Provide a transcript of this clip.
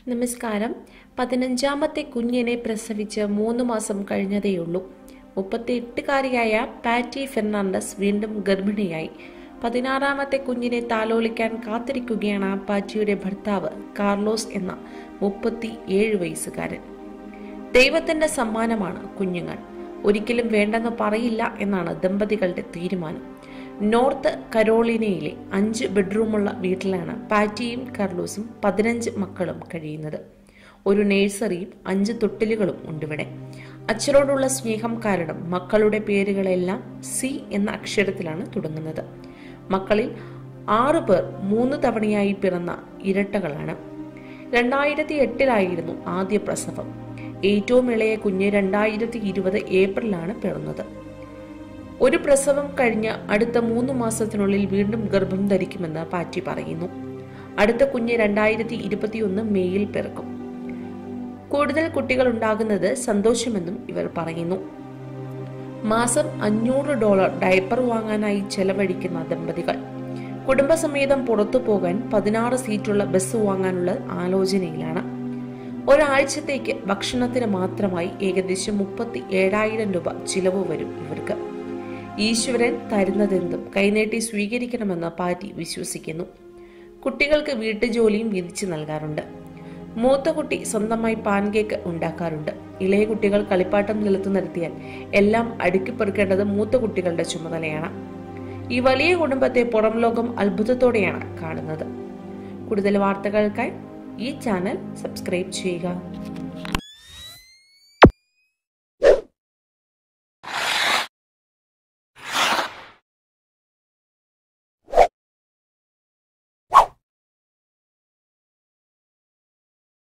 നമസ്കാരം പതിനഞ്ചാമത്തെ കുഞ്ഞിനെ പ്രസവിച്ച് മൂന്ന് മാസം കഴിഞ്ഞതേയുള്ളൂ മുപ്പത്തിയെട്ടുകാരിയായ പാറ്റി ഫെർണാണ്ടസ് വീണ്ടും ഗർഭിണിയായി പതിനാറാമത്തെ കുഞ്ഞിനെ താലോലിക്കാൻ കാത്തിരിക്കുകയാണ് പാറ്റിയുടെ ഭർത്താവ് കാർലോസ് എന്ന മുപ്പത്തി ഏഴ് വയസ്സുകാരൻ ദൈവത്തിന്റെ സമ്മാനമാണ് കുഞ്ഞുങ്ങൾ ഒരിക്കലും വേണ്ടെന്ന് പറയില്ല എന്നാണ് ദമ്പതികളുടെ തീരുമാനം നോർത്ത് കരോളിനയിലെ അഞ്ച് ബെഡ്റൂമുള്ള വീട്ടിലാണ് പാറ്റിയും കാർലോസും പതിനഞ്ച് മക്കളും കഴിയുന്നത് ഒരു നേഴ്സറിയും അഞ്ച് തൊട്ടിലുകളും ഉണ്ടിവിടെ അച്ഛനോടുള്ള സ്നേഹം കാരണം മക്കളുടെ പേരുകളെല്ലാം സി എന്ന അക്ഷരത്തിലാണ് തുടങ്ങുന്നത് മക്കളിൽ ആറു പേർ മൂന്ന് തവണയായി പിറന്ന ഇരട്ടകളാണ് രണ്ടായിരത്തി എട്ടിലായിരുന്നു ആദ്യ പ്രസവം ഏറ്റവും ഇളയ കുഞ്ഞ് രണ്ടായിരത്തി ഇരുപത് ഏപ്രിലാണ് പിറന്നത് ഒരു പ്രസവം കഴിഞ്ഞ് അടുത്ത മൂന്ന് മാസത്തിനുള്ളിൽ വീണ്ടും ഗർഭം ധരിക്കുമെന്ന് പാറ്റി പറയുന്നു അടുത്ത കുഞ്ഞ് രണ്ടായിരത്തി ഇരുപത്തിയൊന്ന് മെയ്യിൽ പിറക്കും കൂടുതൽ കുട്ടികൾ ഉണ്ടാകുന്നത് സന്തോഷമെന്നും ഇവർ പറയുന്നു മാസം അഞ്ഞൂറ് ഡോളർ ഡയപ്പർ വാങ്ങാനായി ചെലവഴിക്കുന്ന ദമ്പതികൾ കുടുംബസമേതം പുറത്തു പോകാൻ പതിനാറ് സീറ്റുള്ള ബസ് വാങ്ങാനുള്ള ആലോചനയിലാണ് ഒരാഴ്ചത്തേക്ക് ഭക്ഷണത്തിന് മാത്രമായി ഏകദേശം മുപ്പത്തി ഏഴായിരം രൂപ ചിലവ് വരും ഇവർക്ക് ഈശ്വരൻ തരുന്നതെന്തും കൈനീട്ടി സ്വീകരിക്കണമെന്ന് പാർട്ടി വിശ്വസിക്കുന്നു കുട്ടികൾക്ക് വീട്ടുജോലിയും വിധിച്ചു നൽകാറുണ്ട് മൂത്ത കുട്ടി സ്വന്തമായി പാൻകേക്ക് ഉണ്ടാക്കാറുണ്ട് ഇളയ കുട്ടികൾ കളിപ്പാട്ടം നിലത്തു നിർത്തിയാൽ എല്ലാം അടുക്കിപ്പെറുക്കേണ്ടത് മൂത്ത കുട്ടികളുടെ ചുമതലയാണ് ഈ വലിയ കുടുംബത്തെ പുറം ലോകം അത്ഭുതത്തോടെയാണ് കാണുന്നത് കൂടുതൽ വാർത്തകൾക്കായി ഈ ചാനൽ സബ്സ്ക്രൈബ് ചെയ്യുക